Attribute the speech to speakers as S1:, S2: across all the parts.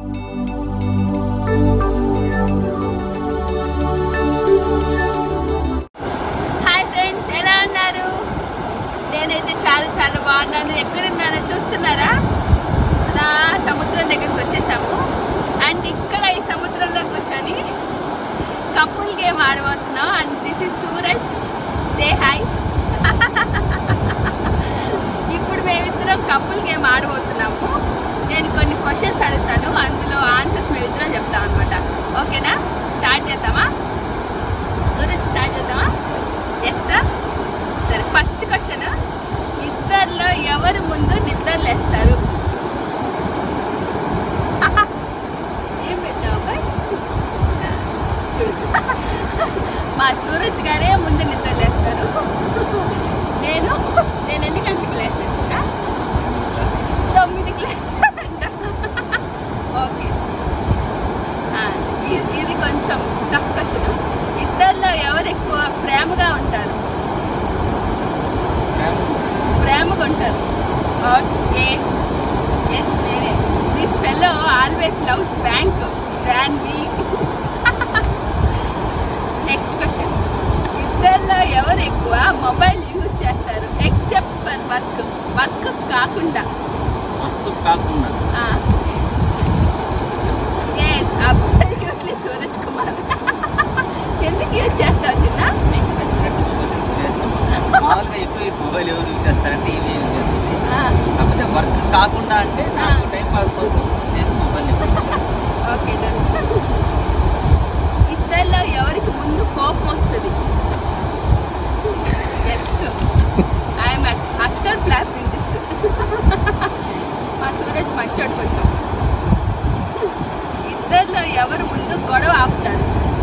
S1: Hi friends ఎలా ఉన్నారు నేనైతే చాలా చాలా బాగున్నాను ఎక్కడున్నానో చూస్తున్నారా అలా సముద్రం దగ్గరికి వచ్చేసాము అండ్ ఇక్కడ ఈ సముద్రంలో కూర్చొని కపుల్ గేమ్ ఆడబోతున్నాం and this is Suraj say hi ఇప్పుడు మేమిద్దరం కపుల్ గేమ్ ఆడబోతున్నాము నేను కొన్ని క్వశ్చన్స్ అడుగుతాను అందులో ఆన్సర్స్ మేమిద్దరం చెప్తాం అనమాట ఓకేనా స్టార్ట్ చేద్దామా సూరజ్ స్టార్ట్ చేద్దామా ఎస్ సార్ సరే ఫస్ట్ క్వశ్చన్ ఇద్దరిలో ఎవరు ముందు నిద్రలేస్తారు ఏం పెట్టావు అబ్బాయి? మా సూరజ్ గారే ముందు నిద్రలేస్తారు నేను నేను ఎన్ని గంటలకు లేస్తాను ఇంకా? తొమ్మిదికి లేస్తానంట ఓకే ఆ, ఇది- ఇది కొంచెం టఫ్ క్వశ్చన్ ఇద్దరిలో ఎవరు ఎక్కువ ప్రేమగా ఉంటారు ప్రేమగా ఉంటారు ఓకే ఎస్ నేనే this fellow always loves bank than me next question ఇద్దరిలో ఎవరు ఎక్కువ మొబైల్ యూజ్ చేస్తారు ఎక్సెప్ట్ ఫర్ వర్క్ వర్క్ కాకుండా
S2: వర్క్ కాకుండా
S1: ఎస్ అబ్సల్యూట్లీ సూరజ్ కుమార్ ఎందుకు యూజ్ చేస్తావు చిన్న
S2: నీకు నచ్చినట్టు క్వశ్చన్స్ చేసినాం మామూలుగా ఎక్కువ మొబైల్ ఎవరు యూజ్ చేస్తారంటే ఇవి యూజ్ చేస్తుంది
S1: ఆ,
S2: కాకపోతే వర్క్ కాకుండా అంటే నాకు టైం పాస్ కోసం నేను మొబైల్
S1: ఓకే డన్ ఇద్దరిలో ఎవరికి ముందు కోపం వస్తుంది yes I'm utter flop in this మా సూరజ్ మంచోడు కొంచెం ఇద్దరిలో ఎవరు ముందు గొడవ ఆపుతారు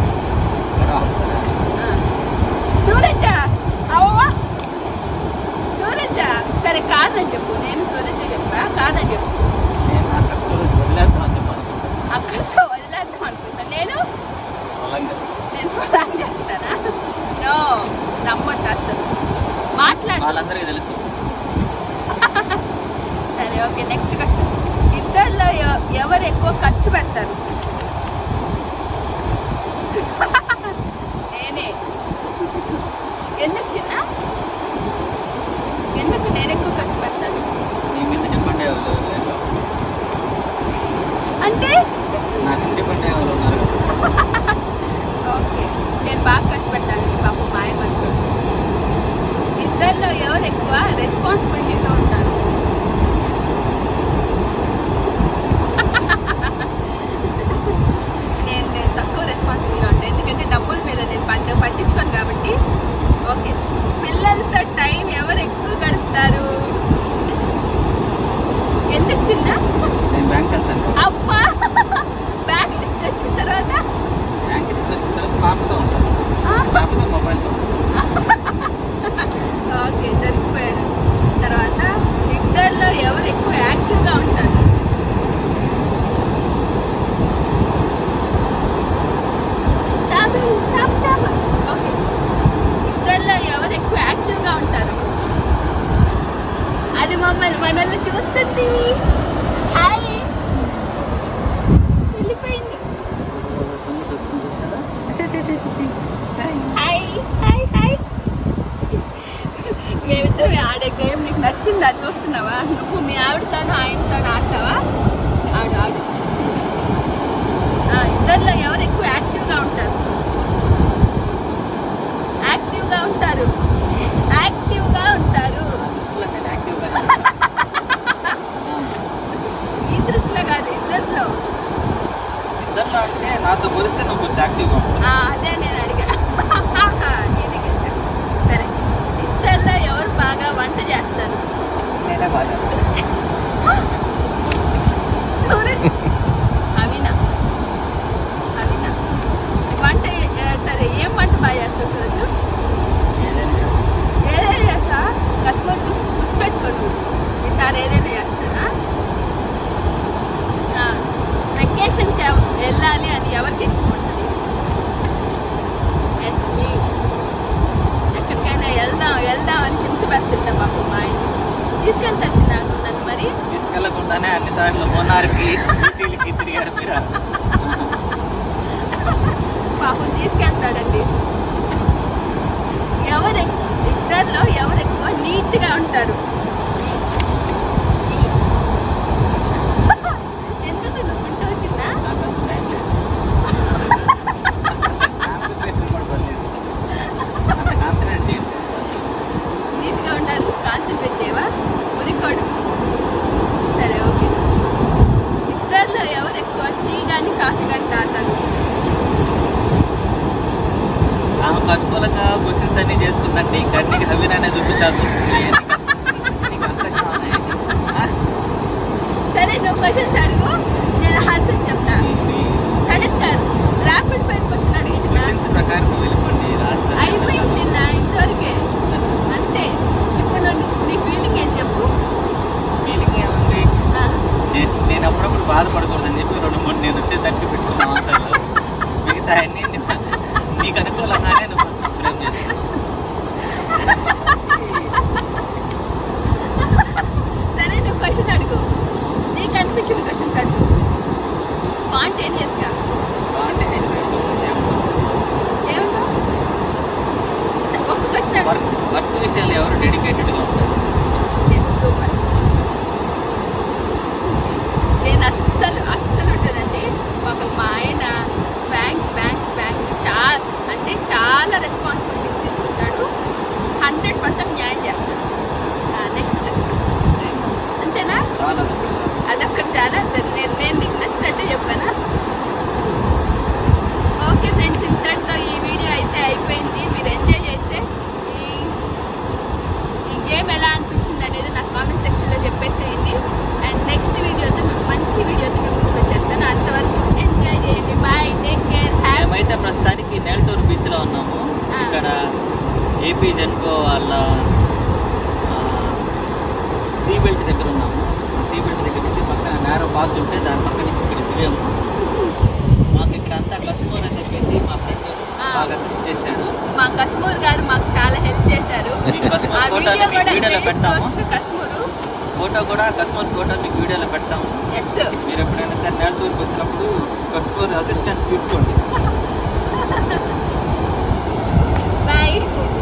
S1: ఆ. సూరజా అవవా సూరజా సరే కారణం చెప్పు నేను సూరజ్ చెప్పా కారణం చెప్పు
S2: నేను అక్కడ వదిలేద్దాం అని చెప్పి అనుకుంటాను
S1: అక్కడితో వదిలేద్దాం అనుకుంటా నేను
S2: పొలంగా
S1: నేను ప్లాన్ చేస్తానా నో నమ్మొద్దు అసలు మాట్లాడు
S2: వాళ్ళందరికీ తెలుసు
S1: సరే ఓకే నెక్స్ట్ క్వశ్చన్ ఇద్దరిలో ఎవ- ఎవరు ఎక్కువ ఖర్చు పెడతారు నేనే ఎందుకు చిన్న ఎందుకు నేను ఎక్కువ ఖర్చు పెడతాను
S2: నీ మీద డిపెండ్ అయ్యే వాళ్ళు ఎవరు లేరు.
S1: అంటే
S2: నాకు డిపెండ్ అయ్యే వాళ్ళు ఉన్నారు
S1: ఓకే నేను బాగా ఖర్చు పెట్టాను పాప మాయ మంచోడు ఇద్దరిలో ఎవరు ఎక్కువ రెస్పాన్సిబిలిటీతో ఉంటారు నేను నేను తక్కువ రెస్పాన్సిబుల్గా ఉంటాను ఎందుకంటే డబ్బుల మీద నేను పంట పట్టించుకోను కాబట్టి ఓకే పిల్లలతో టైం ఎవరు ఎక్కువ గడుపుతారు ఎందుకు చిన్న
S2: నేను బ్యాంక్ వెళ్తాను
S1: అబ్బా బ్యాంక్ నుంచి వచ్చిన తర్వాత
S2: బ్యాంక్ నుంచి వచ్చిన తర్వాత పాపతో ఉంటాను
S1: ఆ,
S2: పాపతో మొబైల్తో
S1: ఓకే దొరికిపోయాడు తర్వాత ఇద్దరిలో ఎవరు ఎక్కువ యాక్టివ్గా ఉంటారు చాప, చాప, చాప. ఓకే ఇద్దరిలో ఎవరు ఎక్కువ యాక్టివ్గా ఉంటారు అది మమ్మల్ని మనల్ని చూస్తుంది హాయ్ వెళ్ళిపోయింది
S2: చూస్తుంది చూసారా
S1: హాయ్ హాయ్ హాయ్ మేమిద్దరం ఆడే గేమ్ నీకు నచ్చిందా చూస్తున్నావా నువ్వు మీ ఆవిడతాను ఆయనతోనూ ఆడతావా ఆడు ఆడు ఆ, ఇద్దరిలో ఎవరు ఎక్కువ యాక్టివ్గా ఉంటారు యాక్టివ్గా ఉంటారు యాక్టివ్గా ఉంటారు
S2: నేను యాక్టివ్గా
S1: ఈ దృష్టిలో కాదు ఇద్దరిలో
S2: ఇద్దరు అంటే నాతో పోలిస్తే నువ్వు కొంచెం యాక్టివ్గా ఉంటావు
S1: ఆ, అదే నేను అడిగా నేనే గెలిచాను సరే ఇద్దరిలో ఎవరు బాగా వంట చేస్తారు
S2: నేనే బాగా
S1: సూరజ్ అవినా అవినా వంట ఆ, సరే ఏం వంట బాగా చేస్తావు సూరజ్
S2: ఏదైనా
S1: ఏదైనా చేస్తా కస్టమర్ చూసి గుర్తుపెట్టుకోను ఈసారి ఏదైనా చేస్తానా వెకేషన్కి వెళ్ళాలి అని ఎవరికి ఎక్కువ ఉంటుంది ఎస్ మీ ఎక్కడికైనా వెళ్దాం వెళ్దాం అని హింస పెడుతుంటా పాపం మా ఆయన తీసుకెళ్తా చిన్నాను నన్ను మరి
S2: తీసుకెళ్ళి వెళ్ళకుండానే అన్ని సార్లు మోనార్కి ఊటీలకి తిరిగారు మీరు
S1: పాపం తీసుకెళ్తాడండి ఎవరు ఎక్- ఇద్దరిలో ఎవరు ఎక్కువ నీట్ గా ఉంటారు ఈ- ఈ- ఎందుకు నువ్వు ఉంటూ వచ్చిందా
S2: నాకు అంత టైం లేదు కాన్సన్ట్రేషన్ కూడా పడలేదు అంత కాన్సన్ట్రేట్ చేయండి
S1: నీట్ గా ఉండాలి కాన్సన్ట్రేట్ చేయవా ఉరికోడు సరే ఓకే ఇద్దరిలో ఎవరు ఎక్కువ టీ కానీ కాఫీ కానీ తాగుతారు
S2: ఆమెకు అనుకూలంగా క్వశ్చన్స్ అన్ని చేసుకుందంటే ఇంకా నీకు హవీరానే చూపించాల్సి వస్తుంది నీకు అర్థం కావాలి
S1: సరే నువ్వు క్వశ్చన్స్ అడుగు నేను ఆన్సర్స్ చెప్తా సడన్ గా ర్యాపిడ్ ఫైర్ క్వశ్చన్ అడిగించిన
S2: క్వశ్చన్స్ ప్రకారం నువ్వు వెళ్ళిపోండి రాష్ట్రం
S1: అయిపోయింది చిన్న ఇంతవరకే అంతే ఇప్పుడు నువ్వు నీ ఫీలింగ్ ఏం చెప్పు
S2: ఫీలింగ్ ఏముంది
S1: ఆ,
S2: నేను నేను అప్పుడప్పుడు బాధపడకూడదని చెప్పి రెండు మూడు నేను వచ్చే తట్టి పెట్టుకున్నాను ఆన్సర్లు మిగతా అన్ని నీ- నీకు అనుకూలంగానే నువ్వు క్వశ్చన్స్ ఫ్రేమ్ చేసుకున్నావు
S1: సరే నువ్వు క్వశ్చన్ అడుగు నీకు అనిపించిన క్వశ్చన్స్ అడుగు స్పాంటేనియస్ గా
S2: బాగుంటే నేను questions ఏముండవు.
S1: ఏమన్నా ఒక్క క్వశ్చన్ అడుగు
S2: వర్క్ వర్క్ విషయాలు ఎవరు డెడికేటెడ్గా ఉంటారు
S1: సూపర్ నేను అస్సలు అస్సలు ఉంటుందండి పాపం మా ఆయన బ్యాంక్ బ్యాంక్ బ్యాంక్ చాలా అంటే చాలా రెస్పాన్సిబిలిటీస్ తీసుకుంటాడు హండ్రెడ్ పర్సెంట్ న్యాయం చేస్తాడు నెక్స్ట్ అంతేనా
S2: చాలా అనుకూలంగా.
S1: అదొక్కటి చాలా సరే నేను నేను నీకు నచ్చినట్టే చెప్పానా ఓకే ఫ్రెండ్స్ ఇంతటితో ఈ వీడియో అయితే అయిపోయింది మీరు ఎంజాయ్ చేస్తే ఈ ఈ గేమ్ ఎలా అనిపించింది అనేది నాకు కామెంట్ సెక్షన్లో చెప్పేసేయండి అండ్ నెక్స్ట్ వీడియోతో మేము మంచి వీడియోతో మేము ముందుకు వచ్చేస్తాను అంతవరకు ఎంజాయ్ చేయండి బాయ్ టేక్ కేర్ హ్యావ్
S2: మేమైతే ప్రస్తుతానికి నెల్టూరు బీచ్లో ఉన్నాము
S1: ఆ.
S2: ఇక్కడ ఏపీ జెన్కో వాళ్ళ సీ బెల్ట్ దగ్గర ఉన్నాము సీ బెల్ట్ దగ్గర నుంచి పక్కన నేరో పాస్ ఉంటే దాని పక్క నుంచి ఇక్కడ దిగాము మాకు ఇక్కడ అంతా కస్టమర్ అని చెప్పేసి మా ఫ్రెండ్
S1: ఆ.
S2: బాగా అసిస్ట్ చేశాడు
S1: మా కస్మూర్ గారు మాకు చాలా హెల్ప్ చేశారు
S2: ఈ కస్మూర్
S1: ఆ
S2: ఫోటో
S1: వీడియో
S2: మీకు
S1: కూడా
S2: వీడియోలో పెడతాము
S1: కస్మూరు
S2: ఫోటో కూడా కస్టమర్ ఫోటో మీకు వీడియోలో పెడతాము
S1: ఎస్
S2: మీరు ఎప్పుడైనా సరే నెల్టూరుకి వచ్చినప్పుడు కస్టమర్ అసిస్టెన్స్ తీసుకోండి
S1: బాయ్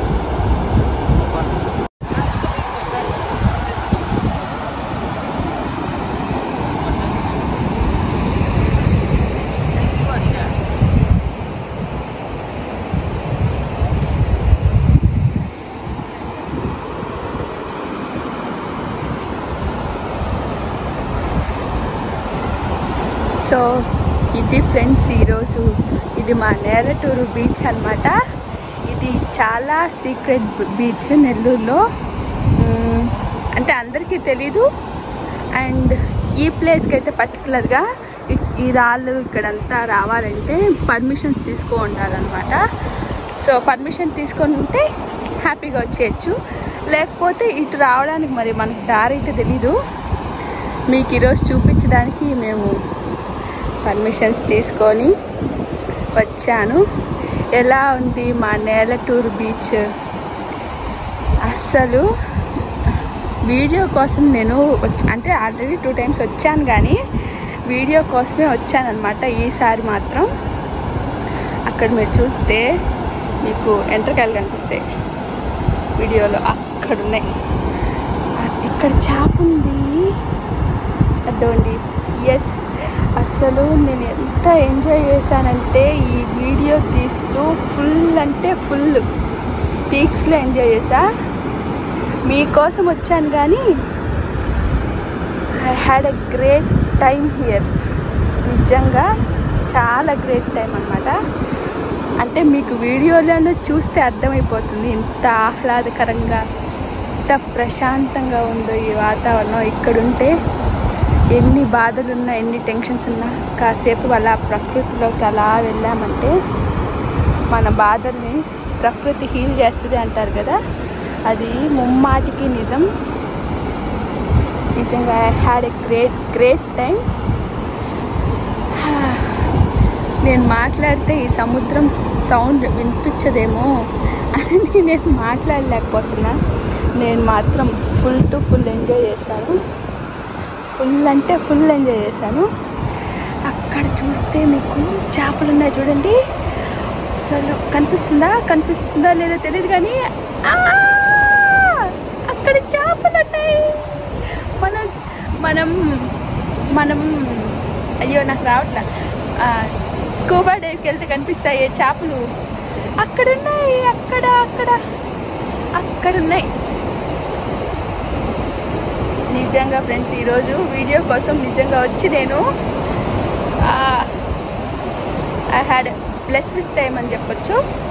S1: సో ఇది ఫ్రెండ్స్ ఈరోజు ఇది మా నేరటూరు బీచ్ అన్నమాట ఇది చాలా సీక్రెట్ బీచ్ నెల్లూరులో మ్మ్, అంటే అందరికీ తెలీదు అండ్ ఈ ప్లేస్కి అయితే పర్టికులర్గా ఈ రాళ్ళు ఇక్కడంతా రావాలంటే పర్మిషన్స్ తీసుకో ఉండాలన్నమాట సో పర్మిషన్ తీసుకొని ఉంటే హ్యాపీగా వచ్చేయచ్చు లేకపోతే ఇటు రావడానికి మరి మనకు దారి అయితే తెలీదు మీకు ఈరోజు చూపించడానికి మేము పర్మిషన్స్ తీసుకొని వచ్చాను ఎలా ఉంది మా నేలటూరు బీచ్ అస్సలు వీడియో కోసం నేను వచ్చ అంటే ఆల్రెడీ టూ టైమ్స్ వచ్చాను కానీ వీడియో కోసమే వచ్చానమాట ఈసారి మాత్రం అక్కడ మీరు చూస్తే మీకు ఎంట్రకాయలు కనిపిస్తాయి వీడియోలో అక్కడ ఉన్నాయి ఇక్కడ చేప ఉంది అర్థమండి ఎస్ అసలు నేను ఎంత ఎంజాయ్ చేశానంటే ఈ వీడియో తీస్తూ ఫుల్ అంటే ఫుల్ పీక్స్లో ఎంజాయ్ చేశా మీకోసం వచ్చాను కానీ I had a great time here నిజంగా చాలా గ్రేట్ టైం అనమాట అంటే మీకు వీడియోలను చూస్తే అర్థమైపోతుంది ఎంత ఆహ్లాదకరంగా ఎంత ప్రశాంతంగా ఉందో ఈ వాతావరణం ఇక్కడుంటే ఎన్ని బాధలున్నా ఎన్ని టెన్షన్స్ ఉన్నా కాసేపు అలా ప్రకృతిలోకి అలా వెళ్ళామంటే మన బాధల్ని ప్రకృతి హీల్ చేస్తుంది అంటారు కదా అది ముమ్మాటికి నిజం నిజంగా I had a great great time నేను మాట్లాడితే ఈ సముద్రం సౌండ్ వినిపించదేమో అని నేను మాట్లాడలేకపోతున్నా నేను మాత్రం ఫుల్ టు ఫుల్ ఎంజాయ్ చేశాను ఫుల్ అంటే ఫుల్ ఎంజాయ్ చేశాను అక్కడ చూస్తే మీకు చేపలు ఉన్నాయి చూడండి అసలు కనిపిస్తుందా కనిపిస్తుందా లేదో తెలియదు కానీ ఆ! అక్కడ చేపలు ఉన్నాయి మనం మనం మనం అయ్యో నాకు రావట్లా ఆ, స్కూబా డైవ్కి వెళ్తే కనిపిస్తాయి చేపలు అక్కడ ఉన్నాయి అక్కడ అక్కడ అక్కడ ఉన్నాయి నిజంగా ఫ్రెండ్స్ ఈరోజు వీడియో కోసం నిజంగా వచ్చి నేను ఐ హ్యాడ్ బ్లెస్డ్ టైం అని చెప్పొచ్చు